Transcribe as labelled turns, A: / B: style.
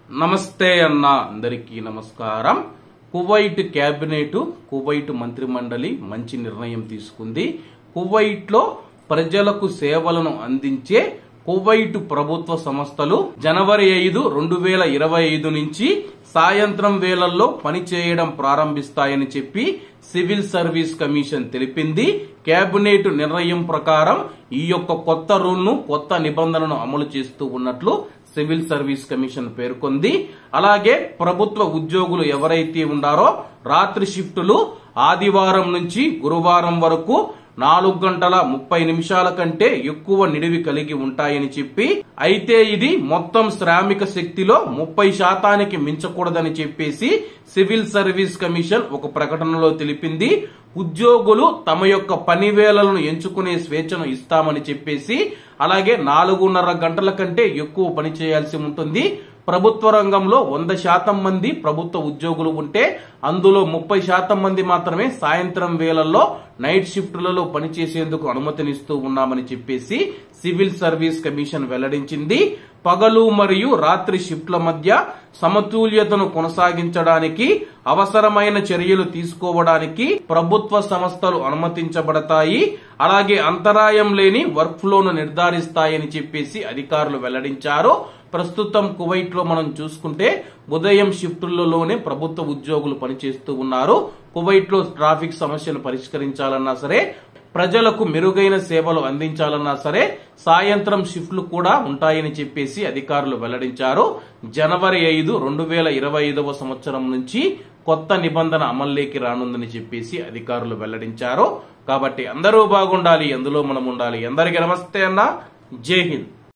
A: నమస్తే అన్న అందరికీ నమస్కారం కువైట్ కేబినెట్ కువైట్ మంత్రిమండలి మంచి నిర్ణయం తీసుకుంది కువైట్ లో ప్రజలకు సేవలను అందించే కువైట్ ప్రభుత్వ సంస్థలు జనవరి ఐదు రెండు వేల ఇరవై ఐదు నుంచి సాయంత్రం వేళల్లో పనిచేయడం ప్రారంభిస్తాయని చెప్పి సివిల్ సర్వీస్ కమిషన్ తెలిపింది కేబినెట్ నిర్ణయం ప్రకారం ఈ యొక్క కొత్త రూల్ ను కొత్త నిబంధనను అమలు చేస్తూ ఉన్నట్లు సివిల్ సర్వీస్ కమిషన్ పేర్కొంది అలాగే ప్రభుత్వ ఉద్యోగులు ఎవరైతే ఉండారో రాత్రి షిఫ్టులు ఆదివారం నుంచి గురువారం వరకు నాలుగు గంటల ముప్పై నిమిషాల కంటే ఎక్కువ నిడివి కలిగి ఉంటాయని చెప్పి అయితే ఇది మొత్తం శ్రామిక శక్తిలో ముప్పై శాతానికి మించకూడదని చెప్పేసి సివిల్ సర్వీస్ కమిషన్ ఒక ప్రకటనలో తెలిపింది ఉద్యోగులు తమ యొక్క పని వేళలను ఎంచుకునే స్వేచ్ఛను ఇస్తామని చెప్పేసి అలాగే నాలుగున్నర గంటల కంటే ఎక్కువ పని చేయాల్సి ఉంటుంది ప్రభుత్వ రంగంలో వంద శాతం మంది ప్రభుత్వ ఉద్యోగులు ఉంటే అందులో ముప్పై శాతం మంది మాత్రమే సాయంత్రం వేళల్లో నైట్ షిఫ్టులలో పనిచేసేందుకు అనుమతినిస్తూ ఉన్నామని చెప్పేసి సివిల్ సర్వీస్ కమిషన్ వెల్లడించింది పగలు మరియు రాత్రి షిఫ్ట్ల మధ్య సమతుల్యతను కొనసాగించడానికి అవసరమైన చర్యలు తీసుకోవడానికి ప్రభుత్వ సంస్థలు అనుమతించబడతాయి అలాగే అంతరాయం లేని వర్క్ ఫ్లోను నిర్ధారిస్తాయని చెప్పేసి అధికారులు వెల్లడించారు ప్రస్తుతం కువైట్ లో మనం చూసుకుంటే ఉదయం షిఫ్టులలోనే ప్రభుత్వ ఉద్యోగులు పనిచేస్తూ ఉన్నారు కువైట్ లో ట్రాఫిక్ సమస్యను పరిష్కరించాలన్నా సరే ప్రజలకు మెరుగైన సేవలు అందించాలన్నా సరే సాయంత్రం షిఫ్ట్లు కూడా ఉంటాయని చెప్పేసి అధికారులు వెల్లడించారు జనవరి ఐదు రెండు వేల ఇరవై ఐదవ సంవత్సరం నుంచి కొత్త నిబంధన అమల్లోకి రానుందని చెప్పేసి అధికారులు వెల్లడించారు కాబట్టి అందరూ బాగుండాలి అందులో మనం ఉండాలి అందరికీ నమస్తే అన్న జై హింద్